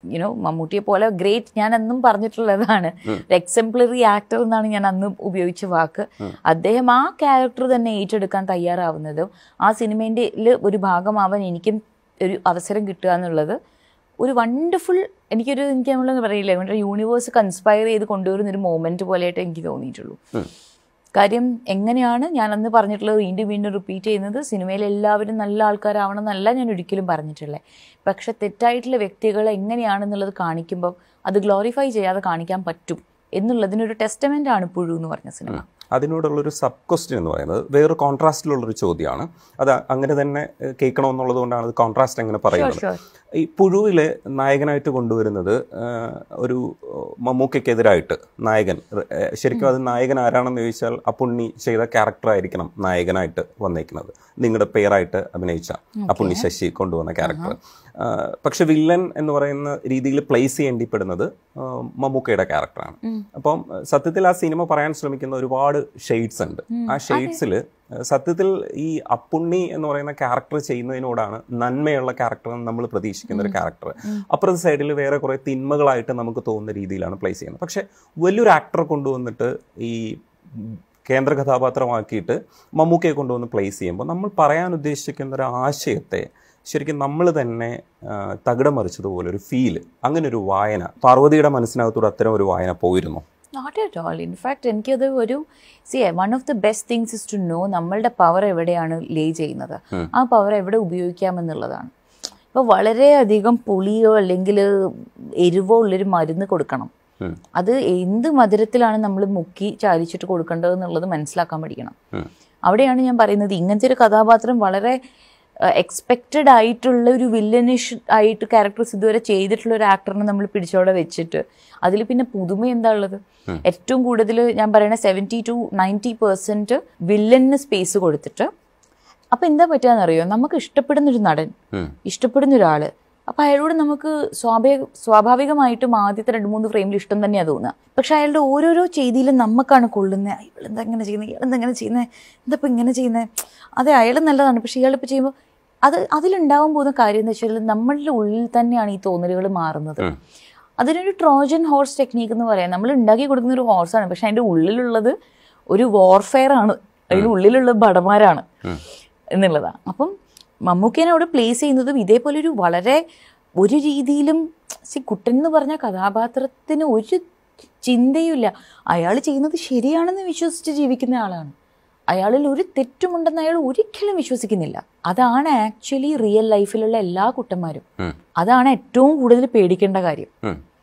You know മമ്മൂട്ടിയെ പോലെ great ഞാൻ അന്നും പറഞ്ഞിട്ടുള്ളതാണ് എക്സംപ്ലറി ആക്ടർ എന്നാണ് ഞാൻ അന്ന് ഉപയോഗിച്ച വാക്ക് അദ്ദേഹം ആ ക്യാരക്ടർ തന്നെ ഏറ്റെടുക്കാൻ തയ്യാറാവുന്നതും ആ സിനിമേൻ്റെ ഒരു ഭാഗമാവാൻ എനിക്കും ഒരു അവസരം കിട്ടുക എന്നുള്ളത് ഒരു വണ്ടർഫുൾ എനിക്കൊരു എനിക്ക് നമ്മൾ പറയില്ലേ നമ്മുടെ യൂണിവേഴ്സ് കൺസ്പയർ ചെയ്ത് കൊണ്ടുവരുന്ന ഒരു മോമെന്റ് പോലെയായിട്ട് എനിക്ക് തോന്നിയിട്ടുള്ളൂ കാര്യം എങ്ങനെയാണ് ഞാൻ അന്ന് പറഞ്ഞിട്ടുള്ളത് വീണ്ടും വീണ്ടും റിപ്പീറ്റ് ചെയ്യുന്നത് സിനിമയിൽ എല്ലാവരും നല്ല ആൾക്കാരാവണം എന്നല്ല ഞാൻ ഒരിക്കലും പറഞ്ഞിട്ടുള്ളത് പക്ഷെ തെറ്റായിട്ടുള്ള വ്യക്തികളെ എങ്ങനെയാണെന്നുള്ളത് കാണിക്കുമ്പോൾ അത് ഗ്ലോറിഫൈ ചെയ്യാതെ കാണിക്കാൻ പറ്റും എന്നുള്ളതിനൊരു ടെസ്റ്റമെൻ്റ് ആണ് പുഴു എന്ന് പറഞ്ഞ സിനിമ അതിനോടുള്ളൊരു സബ് ക്വസ്റ്റ്യൻ എന്ന് പറയുന്നത് വേറൊരു കോൺട്രാസ്റ്റിലുള്ളൊരു ചോദ്യമാണ് അത് അങ്ങനെ തന്നെ ഏഹ്, കേൾക്കണമെന്നുള്ളത് കൊണ്ടാണ് അത് കോൺട്രാസ്റ്റ് അങ്ങനെ പറയുന്നത് sure. ഈ പുഴുവിലെ നായകനായിട്ട് കൊണ്ടുവരുന്നത് ഏഹ്, ഒരു മമ്മൂക്കയ്ക്കെതിരായിട്ട് നായകൻ ഏഹ്, ശരിക്കും അത് നായകൻ ആരാണെന്ന് ചോദിച്ചാൽ അപ്പുണ്ണി ചെയ്ത ക്യാരക്ടർ ആയിരിക്കണം നായകനായിട്ട് വന്നേക്കുന്നത് നിങ്ങളുടെ പേരായിട്ട് അഭിനയിച്ച അപ്പുണ്ണി ശശി കൊണ്ടുവന്ന ക്യാരക്ടർ പക്ഷെ വില്ലൻ എന്ന് പറയുന്ന രീതിയിൽ പ്ലേസ് ചെയ്യേണ്ടിപ്പെടുന്നത് ആഹ്, മമ്മൂക്കയുടെ ക്യാരക്ടറാണ് അപ്പം അഹ് സത്യത്തിൽ ആ സിനിമ പറയാൻ ശ്രമിക്കുന്ന ഒരുപാട് ഷെയ്ഡ്സ് ഉണ്ട് ആ ഷെയ്ഡ്സിൽ സത്യത്തിൽ ഈ അപ്പുണ്ണി എന്ന് പറയുന്ന ക്യാരക്ടർ ചെയ്യുന്നതിനോടാണ് നന്മയുള്ള ക്യാരക്ടർ എന്ന് നമ്മൾ പ്രതീക്ഷിക്കുന്ന ഒരു ക്യാരക്ടർ അപ്പുറത്തെ സൈഡിൽ വേറെ കുറെ തിന്മകളായിട്ട് നമുക്ക് തോന്നുന്ന രീതിയിലാണ് പ്ലേസ് ചെയ്യുന്നത് പക്ഷെ വലിയൊരു ആക്ടറെ കൊണ്ടുവന്നിട്ട് ഈ ഉം, കേന്ദ്ര കഥാപാത്രമാക്കിയിട്ട് മമ്മൂക്കയെ കൊണ്ടുവന്ന് പ്ലേസ് ചെയ്യുമ്പോൾ നമ്മൾ പറയാൻ ഉദ്ദേശിക്കുന്ന ഒരു ആശയത്തെ ശരിക്കും നമ്മൾ തന്നെ ആ, തകിടം മറിച്ചതുപോലെ ഒരു ഫീല് അങ്ങനെ ഒരു വായന പാർവതിയുടെ മനസ്സിനകത്തൂടെ അത്തരം ഒരു വായന പോയിരുന്നു നോട്ട് അറ്റ് ഓൾ ഇൻഫാക്ട് എനിക്കത് ഒരു സി one of the best things is to know നമ്മളുടെ പവർ എവിടെയാണ് ലേ ചെയ്യുന്നത് ആ പവർ എവിടെ ഉപയോഗിക്കാമെന്നുള്ളതാണ് ഇപ്പോൾ വളരെയധികം പുളിയോ അല്ലെങ്കിൽ എരിവോ ഉള്ളൊരു മരുന്ന് കൊടുക്കണം ഉം. അത് എന്ത് മധുരത്തിലാണ് നമ്മൾ മുക്കി ചാലിച്ചിട്ട് കൊടുക്കേണ്ടത് എന്നുള്ളത് മനസ്സിലാക്കാൻ പഠിക്കണം ഉം. അവിടെയാണ് ഞാൻ പറയുന്നത് ഇങ്ങനത്തെ ഒരു കഥാപാത്രം വളരെ എക്സ്പെക്റ്റഡ് ആയിട്ടുള്ള ഒരു വില്ലനിഷ് ആയിട്ട് ക്യാരക്ടേഴ്സ് ഇതുവരെ ചെയ്തിട്ടുള്ള ഒരു ആക്ടറിനെ നമ്മൾ പിടിച്ചോടെ വെച്ചിട്ട് അതിൽ പിന്നെ പുതുമ എന്താ ഉള്ളത് ഏറ്റവും കൂടുതൽ ഞാൻ പറയണ സെവൻറ്റി ടു നയൻറ്റി പെർസെൻറ്റ് വില്ലന് സ്പേസ് കൊടുത്തിട്ട് അപ്പം എന്താ പറ്റുകയെന്നറിയോ നമുക്ക് ഇഷ്ടപ്പെടുന്ന ഒരു നടൻ ഉം. ഇഷ്ടപ്പെടുന്ന ഒരാൾ അപ്പം അയാളോട് നമുക്ക് സ്വാഭാവിക സ്വാഭാവികമായിട്ടും ആദ്യത്തെ രണ്ട് മൂന്ന് ഫ്രെയിമിൽ ഇഷ്ടം തന്നെയാണ് തോന്നുക പക്ഷെ അയാളുടെ ഓരോരോ ചെയ്തിയിലും നമുക്കാണ് കൊള്ളുന്നത് ഇവളെന്താ ഇങ്ങനെ ചെയ്യുന്നത് ഇയാളെന്താ ഇങ്ങനെ ചെയ്യുന്നത് എന്താ ഇപ്പം ഇങ്ങനെ ചെയ്യുന്നത് അതെ അയാൾ നല്ലതാണ് പക്ഷെ ഇയാളിപ്പോൾ ചെയ്യുമ്പോൾ അത് അതിലുണ്ടാവാൻ പോകുന്ന കാര്യം എന്ന് വെച്ചാൽ നമ്മളുടെ ഉള്ളിൽ തന്നെയാണ് ഈ തോന്നലുകൾ മാറുന്നത് അതിനൊരു ട്രോജൻ ഹോഴ്സ് ടെക്നീക്ക് എന്ന് പറയാം നമ്മൾ ഉണ്ടാക്കി കൊടുക്കുന്ന ഒരു ഹോഴ്സാണ് പക്ഷെ അതിൻ്റെ ഉള്ളിലുള്ളത് ഒരു വാർഫെയർ ആണ് അതിൻ്റെ ഉള്ളിലുള്ള ഭടന്മാരാണ് എന്നുള്ളതാണ് അപ്പം മമ്മൂക്കേനെ അവിടെ പ്ലേസ് ചെയ്യുന്നതും ഇതേപോലെ ഒരു വളരെ ഒരു രീതിയിലും സി കുട്ടൻ എന്ന് പറഞ്ഞ കഥാപാത്രത്തിന് ഒരു ചിന്തയുമില്ല അയാൾ ചെയ്യുന്നത് ശരിയാണെന്ന് വിശ്വസിച്ച് ജീവിക്കുന്ന ആളാണ് അയാളിൽ ഒരു തെറ്റുമുണ്ടെന്ന് അയാൾ ഒരിക്കലും വിശ്വസിക്കുന്നില്ല അതാണ് ആക്ച്വലി റിയൽ ലൈഫിലുള്ള എല്ലാ കുട്ടന്മാരും ഉം. അതാണ് ഏറ്റവും കൂടുതൽ പേടിക്കേണ്ട കാര്യം ഉം.